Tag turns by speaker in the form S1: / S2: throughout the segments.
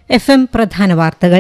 S1: F M പ്രധാന വാർത്തകൾ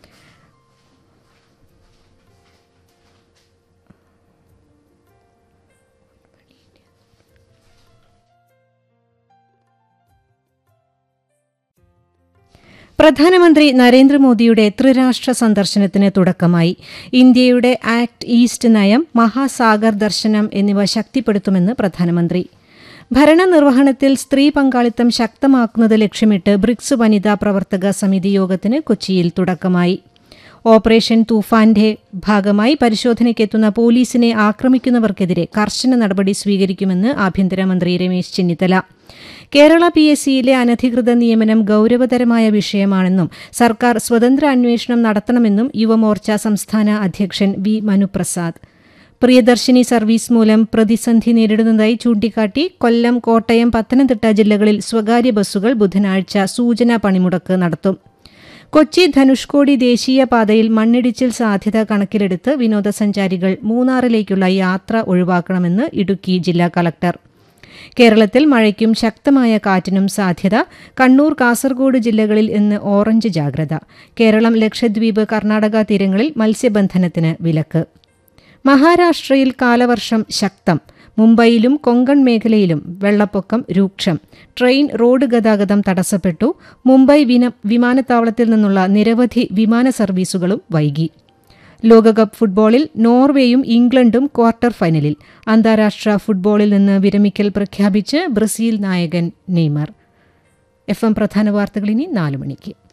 S1: പ്രധാനമന്ത്രി നരേന്ദ്രമോദിയുടെ ത്രിരാഷ്ട്ര സന്ദർശനത്തിന് തുടക്കമായി ഇന്ത്യയുടെ ആക്ട് ഈസ്റ്റ് നയം മഹാസാഗർ ദർശനം എന്നിവ ശക്തിപ്പെടുത്തുമെന്ന് പ്രധാനമന്ത്രി ഭരണനിർവഹണത്തിൽ സ്ത്രീ പങ്കാളിത്തം ശക്തമാക്കുന്നത് ലക്ഷ്യമിട്ട് ബ്രിക്സ് വനിതാ പ്രവർത്തക സമിതി യോഗത്തിന് കൊച്ചിയിൽ തുടക്കമായി ഓപ്പറേഷൻ തൂഫാന്റെ ഭാഗമായി പരിശോധനയ്ക്കെത്തുന്ന പോലീസിനെ ആക്രമിക്കുന്നവർക്കെതിരെ കർശന നടപടി സ്വീകരിക്കുമെന്ന് ആഭ്യന്തരമന്ത്രി രമേശ് ചെന്നിത്തല കേരള പി എസ് സിയിലെ അനധികൃത നിയമനം ഗൌരവതരമായ വിഷയമാണെന്നും സർക്കാർ സ്വതന്ത്ര അന്വേഷണം നടത്തണമെന്നും യുവമോർച്ച സംസ്ഥാന അധ്യക്ഷൻ വി മനുപ്രസാദ് പ്രിയദർശിനി സർവീസ് മൂലം പ്രതിസന്ധി നേരിടുന്നതായി ചൂണ്ടിക്കാട്ടി കൊല്ലം കോട്ടയം പത്തനംതിട്ട ജില്ലകളിൽ സ്വകാര്യ ബസ്സുകൾ ബുധനാഴ്ച സൂചനാ പണിമുടക്ക് നടത്തും കൊച്ചി ധനുഷ്കോടി ദേശീയപാതയിൽ മണ്ണിടിച്ചിൽ സാധ്യത കണക്കിലെടുത്ത് വിനോദസഞ്ചാരികൾ മൂന്നാറിലേക്കുള്ള യാത്ര ഒഴിവാക്കണമെന്ന് ഇടുക്കി ജില്ലാ കളക്ടർ കേരളത്തിൽ മഴയ്ക്കും ശക്തമായ കാറ്റിനും സാധ്യത കണ്ണൂർ കാസർഗോഡ് ജില്ലകളിൽ ഇന്ന് ഓറഞ്ച് ജാഗ്രത കേരളം ലക്ഷദ്വീപ് കർണാടക തീരങ്ങളിൽ മത്സ്യബന്ധനത്തിന് വിലക്ക് മഹാരാഷ്ട്രയിൽ കാലവർഷം ശക്തം മുംബൈയിലും കൊങ്കൺ മേഖലയിലും വെള്ളപ്പൊക്കം രൂക്ഷം ട്രെയിൻ റോഡ് ഗതാഗതം തടസ്സപ്പെട്ടു മുംബൈ വിമാനത്താവളത്തിൽ നിന്നുള്ള നിരവധി വിമാന സർവീസുകളും വൈകി ലോകകപ്പ് ഫുട്ബോളിൽ നോർവേയും ഇംഗ്ലണ്ടും ക്വാർട്ടർ ഫൈനലിൽ അന്താരാഷ്ട്ര ഫുട്ബോളിൽ നിന്ന് വിരമിക്കൽ പ്രഖ്യാപിച്ച് ബ്രസീൽ നായകൻ നെയ്മർ എഫ് എം പ്രധാന വാർത്തകൾ ഇനി നാല് മണിക്ക്